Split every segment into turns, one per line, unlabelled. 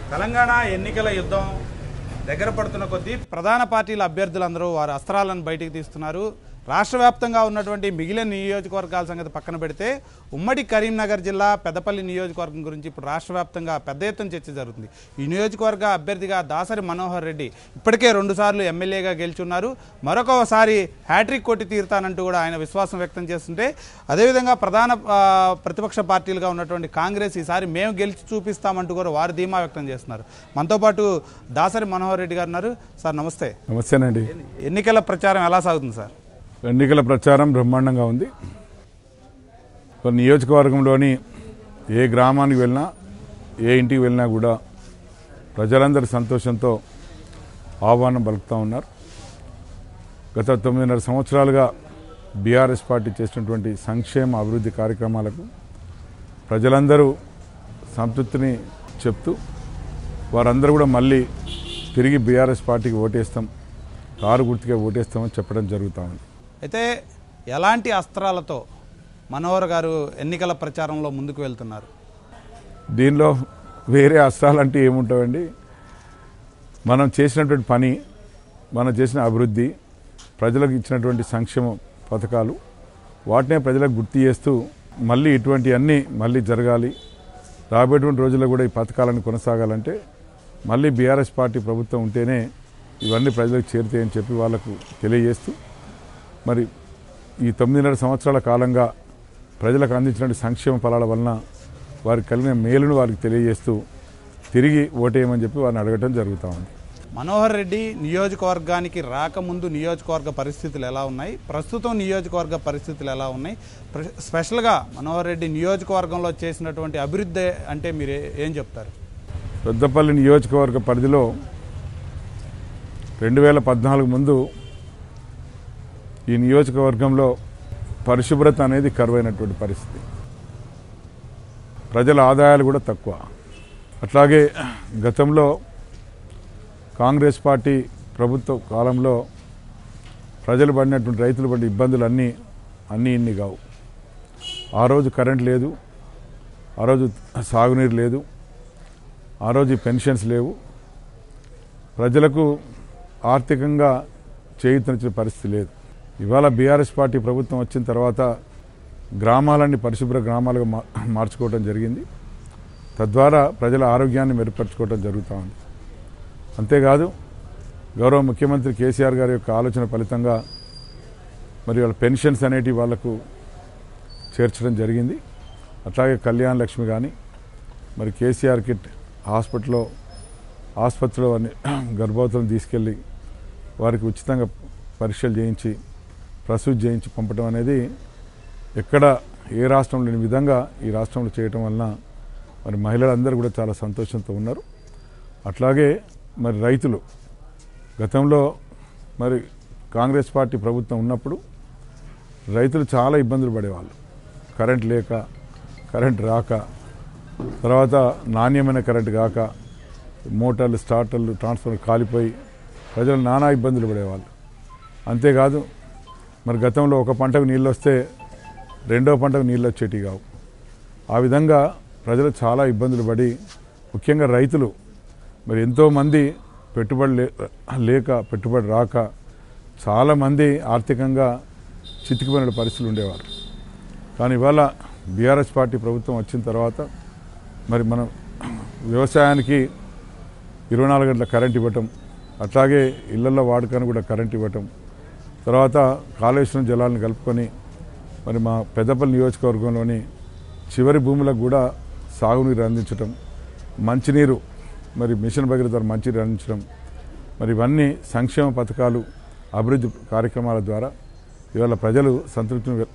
తెలంగాణ ఎన్నికల యుద్ధం దగ్గర పడుతున్న కొద్దీ ప్రధాన పార్టీల అభ్యర్థులందరూ వారి అస్త్రాలను బయటికి తీస్తున్నారు రాష్ట్ర వ్యాప్తంగా ఉన్నటువంటి మిగిలిన నియోజకవర్గాల సంగతి పక్కన పెడితే ఉమ్మడి కరీంనగర్ జిల్లా పెద్దపల్లి నియోజకవర్గం గురించి ఇప్పుడు రాష్ట్ర వ్యాప్తంగా పెద్ద ఎత్తున చర్చ జరుగుతుంది ఈ నియోజకవర్గ అభ్యర్థిగా దాసరి మనోహర్ రెడ్డి ఇప్పటికే రెండుసార్లు ఎమ్మెల్యేగా గెలుచున్నారు మరొకసారి హ్యాట్రిక్ కొట్టి తీరుతానంటూ కూడా ఆయన విశ్వాసం వ్యక్తం చేస్తుంటే అదేవిధంగా ప్రధాన ఆ, ప్రతిపక్ష పార్టీలుగా ఉన్నటువంటి కాంగ్రెస్ ఈసారి మేము గెలిచి చూపిస్తామంటూ కూడా వారు ధీమా వ్యక్తం చేస్తున్నారు మనతో పాటు దాసరి మనోహర్ రెడ్డి గారు ఉన్నారు సార్ నమస్తే
నమస్తేనండి
ఎన్నికల ప్రచారం ఎలా సాగుతుంది సార్
ఎన్నికల ప్రచారం బ్రహ్మాండంగా ఉంది ఒక నియోజకవర్గంలోని ఏ గ్రామానికి వెళ్ళినా ఏ ఇంటికి వెళ్ళినా కూడా ప్రజలందరి సంతోషంతో ఆహ్వానం పలుకుతూ ఉన్నారు గత తొమ్మిదిన్నర సంవత్సరాలుగా బీఆర్ఎస్ పార్టీ చేసినటువంటి సంక్షేమ అభివృద్ధి కార్యక్రమాలకు ప్రజలందరూ సంతృప్తిని చెప్తూ వారందరూ కూడా మళ్ళీ తిరిగి బీఆర్ఎస్ పార్టీకి ఓటేస్తాం కారు గుర్తుకే ఓటేస్తామని చెప్పడం జరుగుతూ ఉంది
అయితే ఎలాంటి అస్త్రాలతో మనోహర్ గారు ఎన్నికల ప్రచారంలో ముందుకు వెళ్తున్నారు
దీనిలో వేరే అస్త్రాలు అంటే ఏముంటాయండి మనం చేసినటువంటి పని మనం చేసిన అభివృద్ధి ప్రజలకు ఇచ్చినటువంటి సంక్షేమ పథకాలు వాటినే ప్రజలకు గుర్తు చేస్తూ మళ్ళీ ఇటువంటి అన్నీ మళ్ళీ జరగాలి రాబోయేటువంటి రోజుల్లో కూడా ఈ పథకాలను కొనసాగాలంటే మళ్ళీ బీఆర్ఎస్ పార్టీ ప్రభుత్వం ఉంటేనే ఇవన్నీ ప్రజలకు చేరుతాయని చెప్పి వాళ్ళకు తెలియజేస్తూ మరి ఈ తొమ్మిదిన్నర సంవత్సరాల కాలంగా ప్రజలకు అందించిన సంక్షేమ ఫలాల వలన వారికి కలిగిన మేలును వారికి తెలియజేస్తూ తిరిగి ఓటేయమని చెప్పి వారిని అడగటం జరుగుతూ ఉంది
మనోహర్ రెడ్డి నియోజకవర్గానికి రాకముందు నియోజకవర్గ పరిస్థితులు ఎలా ఉన్నాయి ప్రస్తుతం నియోజకవర్గ పరిస్థితులు ఎలా ఉన్నాయి ప్ర- స్పెషల్గా మనోహర్ రెడ్డి నియోజకవర్గంలో చేసినటువంటి అభివృద్ధి అంటే మీరు ఏ- ఏం చెప్తారు
పెద్దపల్లి నియోజకవర్గ పరిధిలో రెండు వేల పద్నాలుగు ముందు ఈ నియోజకవర్గంలో పరిశుభ్రత అనేది కరువైనటువంటి పరిస్థితి ప్రజల ఆదాయాలు కూడా తక్కువ అట్లాగే గతంలో కాంగ్రెస్ పార్టీ ప్రభుత్వ కాలంలో ప్రజలు పడినటువంటి రైతులు పడిన ఇబ్బందులు అన్నీ అన్నీ ఇన్ని కావు ఆ రోజు కరెంట్ లేదు ఆ రోజు సాగునీరు లేదు ఆ రోజు ఈ పెన్షన్స్ లేవు ప్రజలకు ఆర్థికంగా చేయుతనిచ్చిన పరిస్థితి లేదు ఇవాళ బీఆర్ఎస్ పార్టీ ప్రభుత్వం వచ్చిన తర్వాత గ్రామాలన్నీ పరిశుభ్ర గ్రామాలుగా మా- మార్చుకోవడం జరిగింది తద్వారా ప్రజల ఆరోగ్యాన్ని మెరుగుపరచుకోవడం జరుగుతూ ఉంది అంతేకాదు గౌరవ ముఖ్యమంత్రి కేసీఆర్ గారి యొక్క ఆలోచన ఫలితంగా మరి వాళ్ళ పెన్షన్స్ అనేటివి వాళ్లకు చేర్చడం జరిగింది అట్లాగే కళ్యాణ్ లక్ష్మి కానీ మరి కేసీఆర్ కిట్ హాస్పిటల్లో ఆసుపత్రిలో వారిని గర్భవతులను తీసుకెళ్ళి వారికి ఉచితంగా పరీక్షలు చేయించి ప్రసూతి చేయించి పంపడం అనేది ఎక్కడ ఏ రాష్ట్రంలో లేని విధంగా ఈ రాష్ట్రంలో చేయటం వలన మరి మహిళలందరూ కూడా చాలా సంతోషంతో ఉన్నారు అట్లాగే మరి రైతులు గతంలో మరి కాంగ్రెస్ పార్టీ ప్రభుత్వం ఉన్నప్పుడు రైతులు చాలా ఇబ్బందులు పడేవాళ్ళు కరెంట్ లేక కరెంట్ రాక తర్వాత నాణ్యమైన కరెంట్ కాక మోటార్లు స్టార్టర్లు ట్రాన్స్ఫార్మర్ కాలిపోయి ప్రజలు నానా ఇబ్బందులు పడేవాళ్ళు అంతేకాదు మరి గతంలో ఒక పంటకు నీళ్ళు వస్తే రెండో పంటకు నీళ్ళు వచ్చేటివి కావు ఆ విధంగా ప్రజలు చాలా ఇబ్బందులు పడి ముఖ్యంగా రైతులు మరి ఎంతోమంది పెట్టుబడి లే- లేక పెట్టుబడి రాక చాలామంది ఆర్థికంగా చితికిపోయిన పరిస్థితులు ఉండేవారు కానీ ఇవాళ బీఆర్ఎస్ పార్టీ ప్రభుత్వం వచ్చిన తర్వాత మరి మనం వ్యవసాయానికి ఇరవై నాలుగు గంటల కరెంట్ ఇవ్వటం అట్లాగే ఇళ్లలో వాడకానికి కూడా కరెంట్ ఇవ్వటం తర్వాత కాళేశ్వరం జలాలను కలుపుకొని మరి మా పెద్దపల్లి నియోజకవర్గంలోని చివరి భూములకు కూడా సాగునీరు అందించటం మంచినీరు మరి మిషన్ భగీరథ ద్వారా మంచినీరు అందించడం మరి ఇవన్నీ సంక్షేమ పథకాలు అభివృద్ధి కార్యక్రమాల ద్వారా ఇవాళ ప్రజలు సంతృప్తిని వె-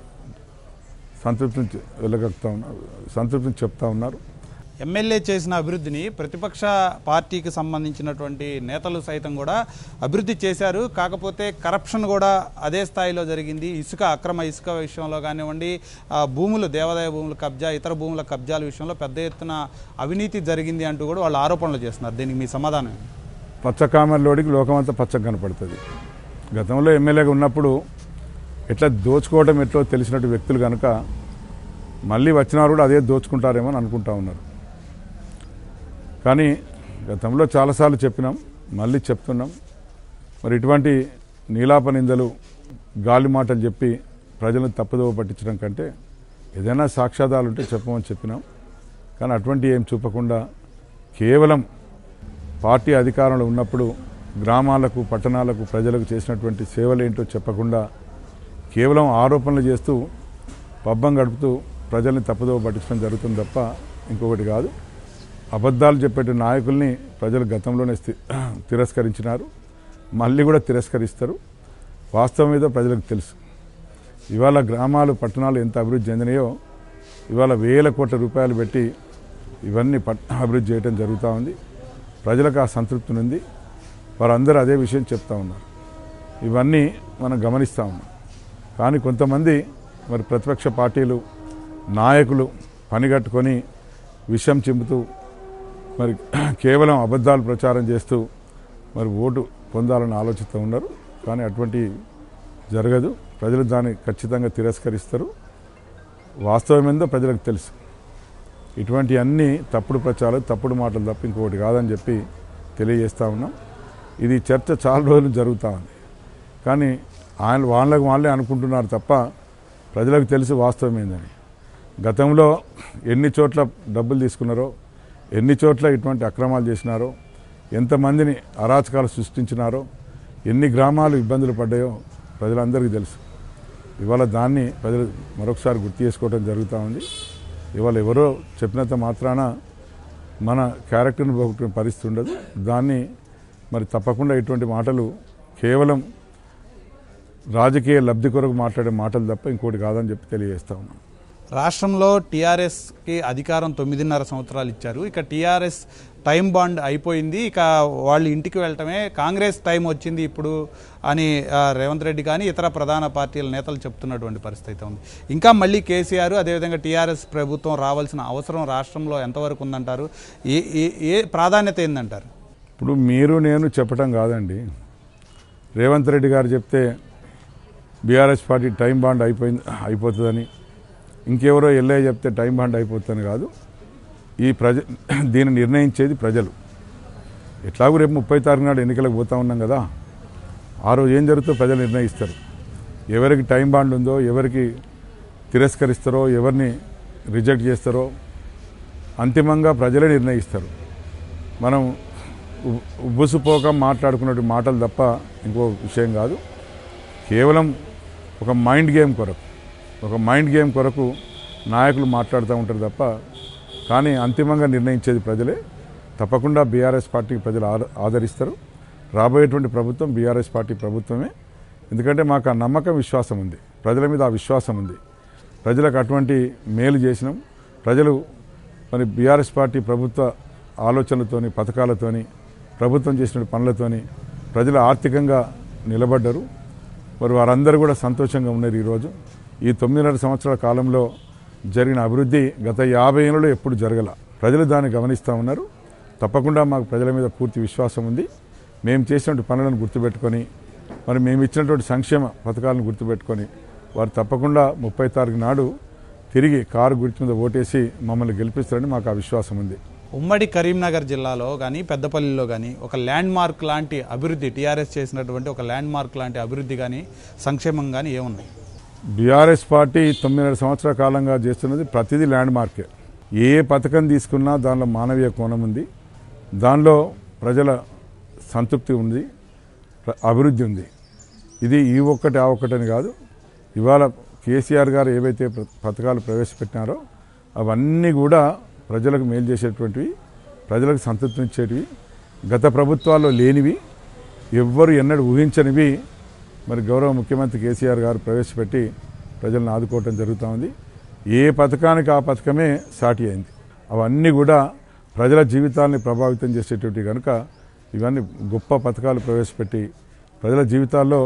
సంతృప్తిని చె- వెళ్ళగలుగుతా ఉన్నారు సంతృప్తిని చెప్తా ఉన్నారు
ఎమ్మెల్యే చేసిన అభివృద్ధిని ప్రతిపక్ష పార్టీకి సంబంధించినటువంటి నేతలు సైతం కూడా అభివృద్ధి చేశారు కాకపోతే కరప్షన్ కూడా అదే స్థాయిలో జరిగింది ఇసుక అక్రమ ఇసుక విషయంలో కానివ్వండి ఆ భూములు దేవాదాయ భూముల కబ్జా ఇతర భూముల కబ్జాల విషయంలో పెద్ద ఎత్తున అవినీతి జరిగింది అంటూ కూడా వాళ్ళు ఆరోపణలు చేస్తున్నారు దీనికి మీ సమాధానం ఏంటి?
పచ్చకామర్లోడికి లోకమంతా పచ్చగా కనపడుతుంది గతంలో ఎమ్మెల్యేగా ఉన్నప్పుడు ఎట్లా దోచుకోవడం ఎట్లో తెలిసినట్టు వ్యక్తులు కనుక మళ్ళీ వచ్చిన వారు కూడా అదే దోచుకుంటారేమో అని అనుకుంటా ఉన్నారు కానీ గతంలో చాలాసార్లు చెప్పినాం మళ్ళీ చెప్తున్నాం మరి ఇటువంటి నీలాప నిందలు గాలి మాటలు చెప్పి ప్రజలను తప్పుదోవ పట్టించడం కంటే ఏదైనా సాక్ష్యాధారాలు ఉంటే చెప్పమని చెప్పినాం కానీ అటువంటి ఏం చూపకుండా కేవలం పార్టీ అధికారంలో ఉన్నప్పుడు గ్రామాలకు పట్టణాలకు ప్రజలకు చేసినటువంటి సేవలు ఏంటో చెప్పకుండా కేవలం ఆరోపణలు చేస్తూ పబ్బం గడుపుతూ ప్రజల్ని తప్పుదోవ పట్టించడం జరుగుతుంది తప్ప ఇంకొకటి కాదు అబద్ధాలు చెప్పేట నాయకుల్ని ప్రజలు గతంలోనే స్థి- తిరస్కరించినారు మళ్ళీ కూడా తిరస్కరిస్తారు వాస్తవం ఏదో ప్రజలకు తెలుసు ఇవాళ గ్రామాలు పట్టణాలు ఎంత అభివృద్ధి చెందినాయో ఇవాళ వేల కోట్ల రూపాయలు పెట్టి ఇవన్నీ పట్ అభివృద్ధి చేయడం జరుగుతూ ఉంది ప్రజలకు ఆ సంతృప్తి ఉంది వారందరూ అదే విషయం చెప్తా ఉన్నారు ఇవన్నీ మనం గమనిస్తూ ఉన్నాం కానీ కొంతమంది మరి ప్రతిపక్ష పార్టీలు నాయకులు పనిగట్టుకొని విషం చిమ్ముతూ మరి కేవలం అబద్ధాలు ప్రచారం చేస్తూ మరి ఓటు పొందాలని ఆలోచిస్తూ ఉన్నారు కానీ అటువంటి జరగదు ప్రజలు దాన్ని ఖచ్చితంగా తిరస్కరిస్తారు వాస్తవం ఏందో ప్రజలకు తెలుసు ఇటువంటి అన్ని తప్పుడు ప్రచారాలు తప్పుడు మాటలు తప్ప ఇంకొకటి కాదని చెప్పి తెలియజేస్తా ఉన్నాం ఇది చర్చ చాలా రోజులు జరుగుతూ ఉంది కానీ ఆయన వాళ్ళకి వాళ్ళే అనుకుంటున్నారు తప్ప ప్రజలకు తెలిసి వాస్తవం ఏందని గతంలో ఎన్ని చోట్ల డబ్బులు తీసుకున్నారో ఎన్ని చోట్ల ఇటువంటి అక్రమాలు చేసినారో ఎంతమందిని అరాచకాలు సృష్టించినారో ఎన్ని గ్రామాలు ఇబ్బందులు పడ్డాయో ప్రజలందరికీ తెలుసు ఇవాళ దాన్ని ప్రజలు మరొకసారి గుర్తు చేసుకోవడం జరుగుతూ ఉంది ఇవాళ ఎవరో చెప్పినంత మాత్రాన మన క్యారెక్టర్ని పోగొట్టుకునే పరిస్థితి ఉండదు దాన్ని మరి తప్పకుండా ఇటువంటి మాటలు కేవలం రాజకీయ లబ్ధి కొరకు మాట్లాడే మాటలు తప్ప ఇంకోటి కాదని చెప్పి తెలియజేస్తా ఉన్నాం
రాష్ట్రంలో టీఆర్ఎస్కి అధికారం తొమ్మిదిన్నర సంవత్సరాలు ఇచ్చారు ఇక టీఆర్ఎస్ టైం బాండ్ అయిపోయింది ఇక వాళ్ళు ఇంటికి వెళ్ళటమే కాంగ్రెస్ టైం వచ్చింది ఇప్పుడు అని ఆ, రేవంత్ రెడ్డి కానీ ఇతర ప్రధాన పార్టీల నేతలు చెప్తున్నటువంటి పరిస్థితి అయితే ఉంది ఇంకా మళ్ళీ కేసీఆర్ అదేవిధంగా టీఆర్ఎస్ ప్రభుత్వం రావాల్సిన అవసరం రాష్ట్రంలో ఎంతవరకు ఉందంటారు ఏ ఏ ఏ ప్రాధాన్యత ఏందంటారు
ఇప్పుడు మీరు నేను చెప్పటం కాదండి రేవంత్ రెడ్డి గారు చెప్తే బీఆర్ఎస్ పార్టీ టైం బాండ్ అయిపోయింది అయిపోతుందని ఇంకెవరో ఎల్ఐ చెప్తే టైం బాండ్ అయిపోతుందని కాదు ఈ ప్రజ దీన్ని నిర్ణయించేది ప్రజలు ఎట్లాగూ రేపు ముప్పై తారీఖు నాడు ఎన్నికలకు పోతా ఉన్నాం కదా ఆ రోజు ఏం జరుగుతుందో ప్రజలు నిర్ణయిస్తారు ఎవరికి టైం బాండ్ ఉందో ఎవరికి తిరస్కరిస్తారో ఎవరిని రిజెక్ట్ చేస్తారో అంతిమంగా ప్రజలే నిర్ణయిస్తారు మనం ఉ- ఉబ్బుసుపోక మాట్లాడుకున్నట్టు మాటలు తప్ప ఇంకో విషయం కాదు కేవలం ఒక మైండ్ గేమ్ కొరకు ఒక మైండ్ గేమ్ కొరకు నాయకులు మాట్లాడుతూ ఉంటారు తప్ప కానీ అంతిమంగా నిర్ణయించేది ప్రజలే తప్పకుండా బీఆర్ఎస్ పార్టీకి ప్రజలు ఆద- ఆదరిస్తారు రాబోయేటువంటి ప్రభుత్వం బీఆర్ఎస్ పార్టీ ప్రభుత్వమే ఎందుకంటే మాకు ఆ నమ్మకం విశ్వాసం ఉంది ప్రజల మీద ఆ విశ్వాసం ఉంది ప్రజలకు అటువంటి మేలు చేసినాం ప్రజలు మరి బీఆర్ఎస్ పార్టీ ప్రభుత్వ ఆలోచనలతోని పథకాలతోని ప్రభుత్వం చేసిన పనులతోని ప్రజలు ఆర్థికంగా నిలబడ్డారు మరి వారందరూ కూడా సంతోషంగా ఉన్నారు ఈరోజు ఈ తొమ్మిదిన్నర సంవత్సరాల కాలంలో జరిగిన అభివృద్ధి గత యాభై ఏళ్ళలో ఎప్పుడు జరగల ప్రజలు దాన్ని గమనిస్తూ ఉన్నారు తప్పకుండా మాకు ప్రజల మీద పూర్తి విశ్వాసం ఉంది మేము చేసినటువంటి పనులను గుర్తుపెట్టుకొని మరి మేము ఇచ్చినటువంటి సంక్షేమ పథకాలను గుర్తుపెట్టుకొని వారు తప్పకుండా ముప్పై తారీఖు నాడు తిరిగి కారు గుర్తు మీద ఓటేసి మమ్మల్ని గెలిపిస్తారని మాకు ఆ విశ్వాసం ఉంది
ఉమ్మడి కరీంనగర్ జిల్లాలో కానీ పెద్దపల్లిలో కానీ ఒక ల్యాండ్ మార్క్ లాంటి అభివృద్ధి టీఆర్ఎస్ చేసినటువంటి ఒక ల్యాండ్ మార్క్ లాంటి అభివృద్ధి కానీ సంక్షేమం కానీ ఏమున్నాయి
బీఆర్ఎస్ పార్టీ తొమ్మిదిన్నర సంవత్సరాల కాలంగా చేస్తున్నది ప్రతిదీ ల్యాండ్ మార్కే ఏ పథకం తీసుకున్నా దానిలో మానవీయ కోణం ఉంది దానిలో ప్రజల సంతృప్తి ఉంది ప్ర- అభివృద్ధి ఉంది ఇది ఈ ఒక్కటి ఆ ఒక్కటని కాదు ఇవాళ కేసీఆర్ గారు ఏవైతే ప్ర- పథకాలు ప్రవేశపెట్టినారో అవన్నీ కూడా ప్రజలకు మేలు చేసేటువంటివి ప్రజలకు సంతృప్తినిచ్చేటివి గత ప్రభుత్వాల్లో లేనివి ఎవ్వరు ఎన్నడూ ఊహించనివి మరి గౌరవ ముఖ్యమంత్రి కేసీఆర్ గారు ప్రవేశపెట్టి ప్రజలను ఆదుకోవటం జరుగుతూ ఉంది ఏ పథకానికి ఆ పథకమే సాటి అయింది అవన్నీ కూడా ప్రజల జీవితాల్ని ప్రభావితం చేసేటువంటి కనుక ఇవన్నీ గొప్ప పథకాలు ప్రవేశపెట్టి ప్రజల జీవితాల్లో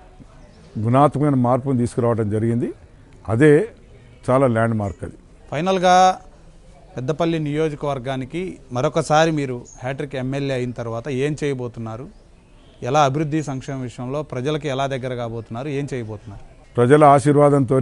గుణాత్మకమైన మార్పును తీసుకురావడం జరిగింది అదే చాలా ల్యాండ్ మార్క్ అది
ఫైనల్గా పెద్దపల్లి నియోజకవర్గానికి మరొకసారి మీరు హ్యాట్రిక్ ఎమ్మెల్యే అయిన తర్వాత ఏం చేయబోతున్నారు ఎలా అభివృద్ధి సంక్షేమ విషయంలో ప్రజలకి ఎలా దగ్గర కాబోతున్నారు ఏం చేయబోతున్నారు
ప్రజల ఆశీర్వాదంతో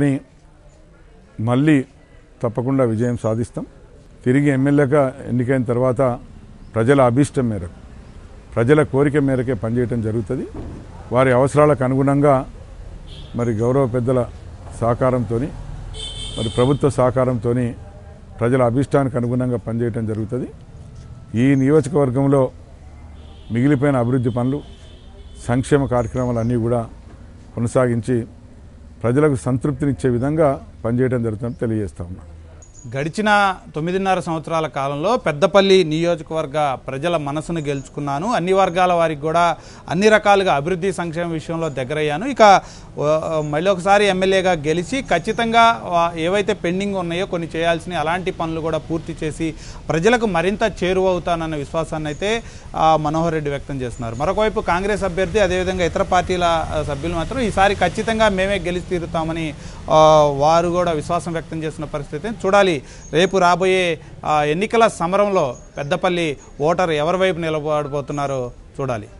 మళ్ళీ తప్పకుండా విజయం సాధిస్తాం తిరిగి ఎమ్మెల్యేగా ఎన్నికైన తర్వాత ప్రజల అభీష్టం మేరకు ప్రజల కోరిక మేరకే పనిచేయటం జరుగుతుంది వారి అవసరాలకు అనుగుణంగా మరి గౌరవ పెద్దల సహకారంతో మరి ప్రభుత్వ సహకారంతో ప్రజల అభీష్టానికి అనుగుణంగా పనిచేయటం జరుగుతుంది ఈ నియోజకవర్గంలో మిగిలిపోయిన అభివృద్ధి పనులు సంక్షేమ కార్యక్రమాలు అన్నీ కూడా కొనసాగించి ప్రజలకు సంతృప్తినిచ్చే విధంగా పనిచేయడం జరుగుతుందని తెలియజేస్తా ఉన్నా
గడిచిన తొమ్మిదిన్నర సంవత్సరాల కాలంలో పెద్దపల్లి నియోజకవర్గ ప్రజల మనసును గెలుచుకున్నాను అన్ని వర్గాల వారికి కూడా అన్ని రకాలుగా అభివృద్ధి సంక్షేమ విషయంలో దగ్గరయ్యాను ఇక ఆ, మళ్ళీ ఒకసారి ఎమ్మెల్యేగా గెలిచి ఖచ్చితంగా ఆ, ఏవైతే పెండింగ్ ఉన్నాయో కొన్ని చేయాల్సిన అలాంటి పనులు కూడా పూర్తి చేసి ప్రజలకు మరింత చేరువవుతానన్న విశ్వాసాన్ని అయితే ఆ, మనోహర్ రెడ్డి వ్యక్తం చేస్తున్నారు మరొకవైపు కాంగ్రెస్ అభ్యర్థి అదేవిధంగా ఇతర పార్టీల ఆ, సభ్యులు మాత్రం ఈసారి ఖచ్చితంగా మేమే గెలిచి తీరుతామని ఆ, వారు కూడా విశ్వాసం వ్యక్తం చేస్తున్న పరిస్థితి చూడాలి రేపు రాబోయే ఆ, ఎన్నికల సమరంలో పెద్దపల్లి ఓటర్ ఎవరి వైపు నిలబడబోతున్నారో చూడాలి